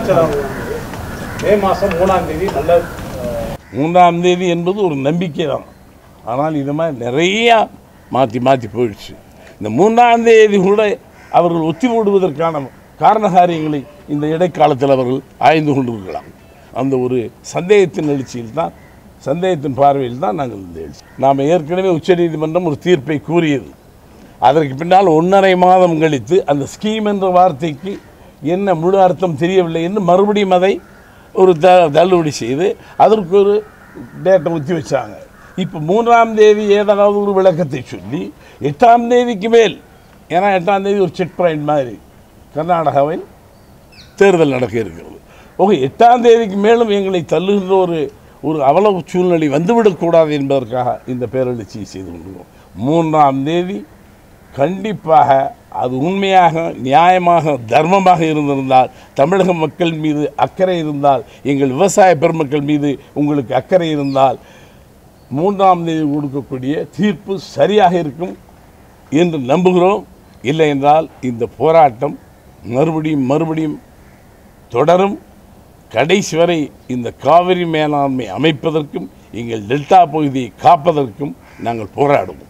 மே மாதம் மூணாம் தேதி நல்ல மூன்றாம் தேதி என்பது ஒரு நம்பிக்கை தான் ஆனால் இது மாதிரி நிறையா மாற்றி மாற்றி போயிடுச்சு இந்த மூன்றாம் தேதி கூட அவர்கள் ஒத்தி போடுவதற்கான காரண காரியங்களை இந்த இடைக்காலத்தில் அவர்கள் ஆய்ந்து கொண்டிருக்கலாம் அந்த ஒரு சந்தேகத்தின் எழுச்சியில் தான் சந்தேகத்தின் பார்வையில் தான் நாங்கள் இந்த எழுச்சி நாம் ஏற்கனவே உச்சநீதிமன்றம் ஒரு தீர்ப்பை கூறியது அதற்கு பின்னால் ஒன்றரை மாதம் கழித்து அந்த ஸ்கீம் என்ற வார்த்தைக்கு என்ன முழு அர்த்தம் தெரியவில்லை என்று மறுபடியும் அதை ஒரு த தள்ளுபடி செய்து அதற்கு ஒரு டேட்டை ஒத்தி வச்சாங்க இப்போ மூன்றாம் தேதி ஏதாவது ஒரு விளக்கத்தை சொல்லி எட்டாம் தேதிக்கு மேல் ஏன்னா எட்டாம் தேதி ஒரு செக் பாயிண்ட் மாதிரி கர்நாடகாவில் தேர்தல் நடக்க இருக்கிறது ஓகே எட்டாம் தேதிக்கு மேலும் எங்களை தள்ளுகின்ற ஒரு ஒரு அவலவு சூழ்நிலை வந்துவிடக்கூடாது என்பதற்காக இந்த பேரெழுச்சியை செய்து கொண்டிருக்கிறோம் மூன்றாம் தேதி கண்டிப்பாக அது உண்மையாக நியாயமாக தர்மமாக இருந்திருந்தால் தமிழக மக்கள் மீது அக்கறை இருந்தால் எங்கள் விவசாய பெருமக்கள் மீது உங்களுக்கு அக்கறை இருந்தால் மூன்றாம் தேதி கொடுக்கக்கூடிய தீர்ப்பு சரியாக இருக்கும் என்று நம்புகிறோம் இல்லை என்றால் இந்த போராட்டம் மறுபடியும் மறுபடியும் தொடரும் கடைசி வரை இந்த காவிரி மேலாண்மை அமைப்பதற்கும் எங்கள் டெல்டா பகுதியை காப்பதற்கும் நாங்கள் போராடுவோம்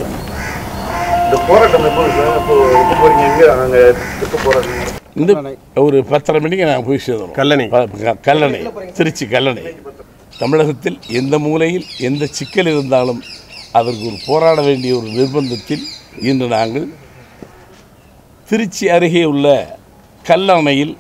இந்த போராட்டம் எப்போ சார் இப்போ எப்போ போறீங்க எங்க அங்கே எப்போ போராட்டம் இந்த ஒரு பத்தரை மணிக்கு நாங்கள் போய் சேர்ந்தோம் கல்லணை. ப- கல்லணை திருச்சி கல்லணை தமிழகத்தில் எந்த மூலையில் எந்த சிக்கல் இருந்தாலும் அதற்கு ஒரு போராட வேண்டிய ஒரு நிர்பந்தத்தில் இன்று நாங்கள் திருச்சி அருகே உள்ள கல்லணையில்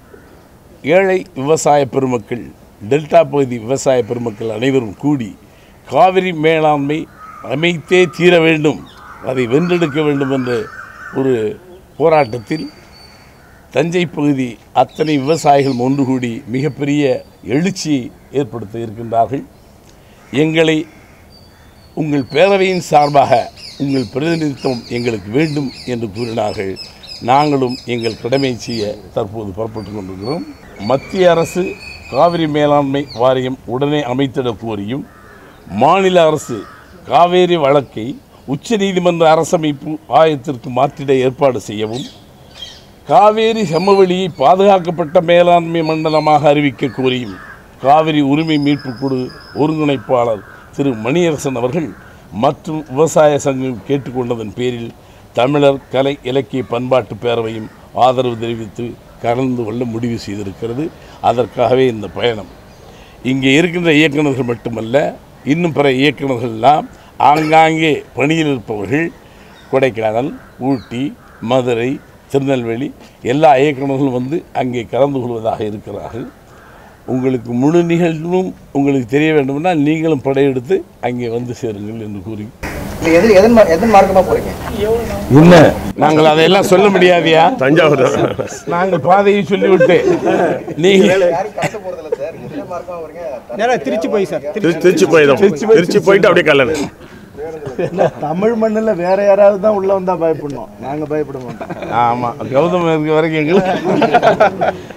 ஏழை விவசாய பெருமக்கள் டெல்டா பகுதி விவசாய பெருமக்கள் அனைவரும் கூடி காவிரி மேலாண்மை அமைத்தே தீர வேண்டும் அதை வென்றெடுக்க வேண்டும் என்ற ஒரு போராட்டத்தில் தஞ்சை பகுதி அத்தனை விவசாயிகள் ஒன்று கூடி மிகப்பெரிய எழுச்சியை ஏற்படுத்த இருக்கின்றார்கள் எங்களை உங்கள் பேரவையின் சார்பாக உங்கள் பிரதிநிதித்துவம் எங்களுக்கு வேண்டும் என்று கூறினார்கள் நாங்களும் எங்கள் கடமை செய்ய தற்போது புறப்பட்டு கொண்டிருக்கிறோம் மத்திய அரசு காவிரி மேலாண்மை வாரியம் உடனே அமைத்திட கோரியும் மாநில அரசு காவேரி வழக்கை உச்சநீதிமன்ற அரசமைப்பு ஆயத்திற்கு மாற்றிட ஏற்பாடு செய்யவும் காவேரி சமவெளியை பாதுகாக்கப்பட்ட மேலாண்மை மண்டலமாக அறிவிக்க கோரியும் காவிரி உரிமை மீட்புக் குழு ஒருங்கிணைப்பாளர் திரு மணியரசன் அவர்கள் மற்றும் விவசாய சங்கம் கேட்டுக்கொண்டதன் பேரில் தமிழர் கலை இலக்கிய பண்பாட்டு பேரவையும் ஆதரவு தெரிவித்து கலந்து கொள்ள முடிவு செய்திருக்கிறது அதற்காகவே இந்த பயணம் இங்கே இருக்கின்ற இயக்குநர்கள் மட்டுமல்ல இன்னும் பிற இயக்குநர்கள்லாம் ஆங்காங்கே பணியில் இருப்பவர்கள் கொடைக்கானல் ஊட்டி மதுரை திருநெல்வேலி எல்லா இயக்குநர்களும் வந்து அங்கே கலந்து கொள்வதாக இருக்கிறார்கள் உங்களுக்கு முழு நிகழ்வும் உங்களுக்கு தெரிய வேண்டும்னா நீங்களும் படையெடுத்து அங்கே வந்து சேருங்கள் என்று கூறி இல்லை எது எதன் மா- எதன் மார்க்கமாக போகிறீங்க என்ன நாங்கள் அதையெல்லாம் சொல்ல முடியாதியா தஞ்சாவூர் நாங்கள் பாதையை சொல்லிவிட்டு நீங்கள் யாரும் கடத்த போகிறதில்ல சார் எந்த மார்க்கமாக போகிறீங்க நேரா திருச்சி போய் சார் திருச்சி திருச்சி போய்தான் திருச்சி போயிட்டு அப்படியே கல்லணை தமிழ் மண்ணில் வேற யாராவது தான் உள்ள வந்தா பயப்படணும் நாங்க பயப்பட மாட்டோம் ஆமாம் கௌதம் இருக்க வரைக்கும் எங்களுக்கு